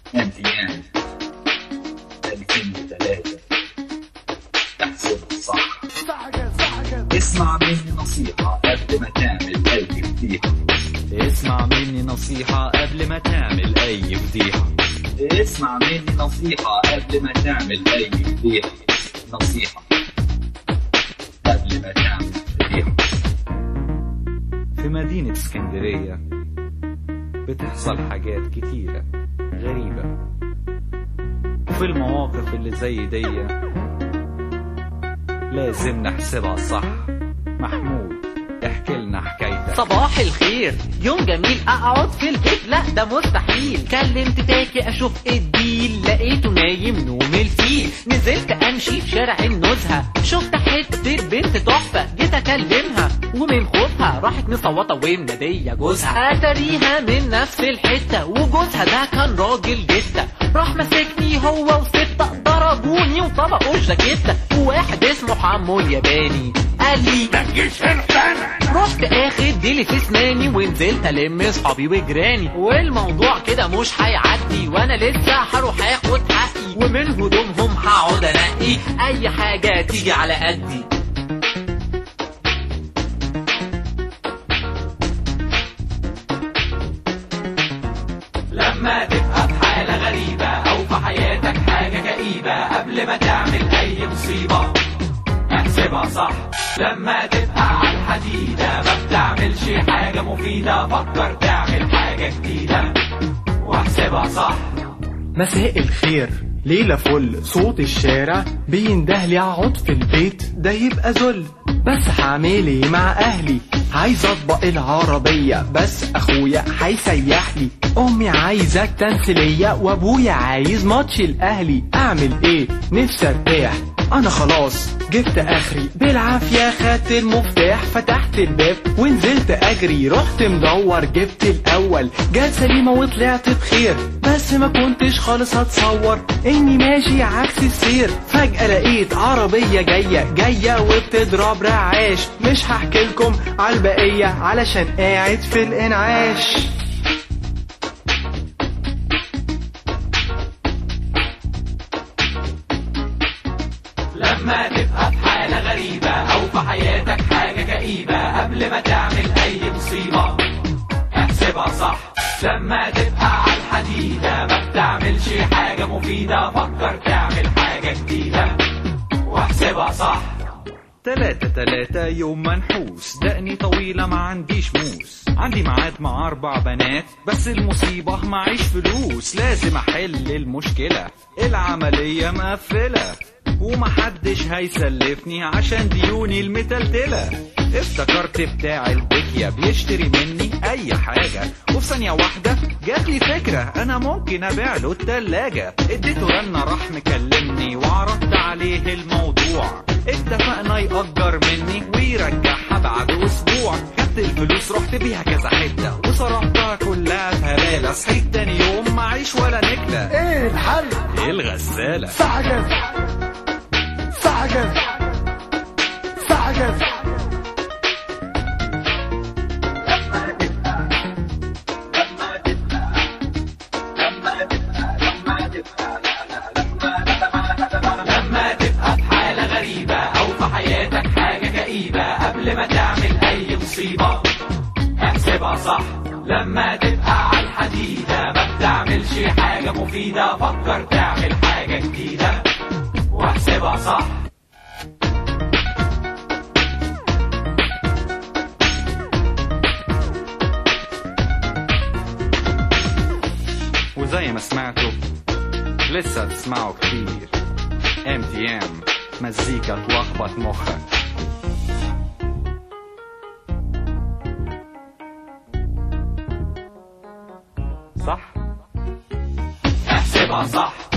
امتياز 2003 تحسب صح اسمع مني نصيحة قبل ما تعمل أي فضيحة اسمع مني نصيحة قبل ما تعمل أي فضيحة اسمع مني نصيحة قبل ما تعمل أي فضيحة نصيحة قبل ما تعمل فضيحة في مدينة اسكندرية بتحصل حاجات كتيرة غريبة وفي المواقف اللي زي دي لازم نحسبها صح محمود احكي لنا حكايتك صباح الخير يوم جميل اقعد في البيت لا ده مستحيل كلمت تاكي اشوف الديل لقيته نايم نوم الفيل نزلت امشي في شارع النزهه شفت حته بنت تحفه جيت اكلمها ومن خوفها راحت مصوته ومناديه جوزها اتريها من نفس الحته وجوزها ده كان راجل جدا راح مسكني هو وستة ضربوني وطبقوا الجاكيتة وواحد اسمه حمو الياباني قال لي رحت اخد ديلي في اسناني ونزلت الم اصحابي وجيراني والموضوع كده مش هيعدي وانا لسه هروح اخد حقي ومن هدومهم هقعد انقي اي حاجه تيجي على قدي لما تبقى في حالة غريبة أو في حياتك حاجة كئيبة قبل ما تعمل أي مصيبة احسبها صح لما تبقى على الحديدة ما بتعملش حاجة مفيدة فكر تعمل حاجة جديدة واحسبها صح مساء الخير ليلة فل صوت الشارع بينده لي اقعد في البيت ده يبقى ذل بس هعمل ايه مع اهلي عايز اطبق العربية بس اخويا هيسيح لي امي عايزة تمثيلية وابويا عايز ماتش الاهلي اعمل ايه نفسي ارتاح انا خلاص جبت اخري بالعافية خدت المفتاح فتحت الباب ونزلت اجري رحت مدور جبت الاول جت سليمة وطلعت بخير بس ما كنتش خالص هتصور اني ماشي عكس السير فجأة لقيت عربية جاية جاية وبتضرب رعاش مش هحكي لكم على البقية علشان قاعد في الانعاش لما تبقى في حالة غريبة أو في حياتك حاجة كئيبة قبل ما تعمل أي مصيبة احسبها صح لما تبقى على الحديدة ما بتعملش حاجة مفيدة فكر تعمل حاجة جديدة واحسبها صح تلاتة تلاتة يوم منحوس دقني طويلة ما عنديش موس عندي ميعاد مع أربع بنات بس المصيبة معيش فلوس لازم أحل المشكلة العملية مقفلة ومحدش هيسلفني عشان ديوني المتلتلة افتكرت بتاع البكية بيشتري مني أي حاجة وفي ثانية واحدة جاتلي فكرة أنا ممكن أبيع له التلاجة اديته رنة راح مكلمني وعرضت عليه الموضوع اتفقنا يأجر مني ويرجعها بعد أسبوع خدت الفلوس رحت بيها كذا حتة وصرفتها كلها في هبالة صحيت تاني يوم معيش ولا نكلة ايه الحل ايه الغسالة استعجل استعجل استعجل لما تبقى في حالة غريبة أو في حياتك حاجة كئيبة قبل ما تعمل أي مصيبة احسبها صح لما تبقى على الحديدة ما بتعملش حاجة مفيدة فكر تعمل حاجة جديدة واحسبها صح وزي ما سمعتوا لسه تسمعوا كتير ام تي ام مزيكا تلخبط مخك صح احسبها صح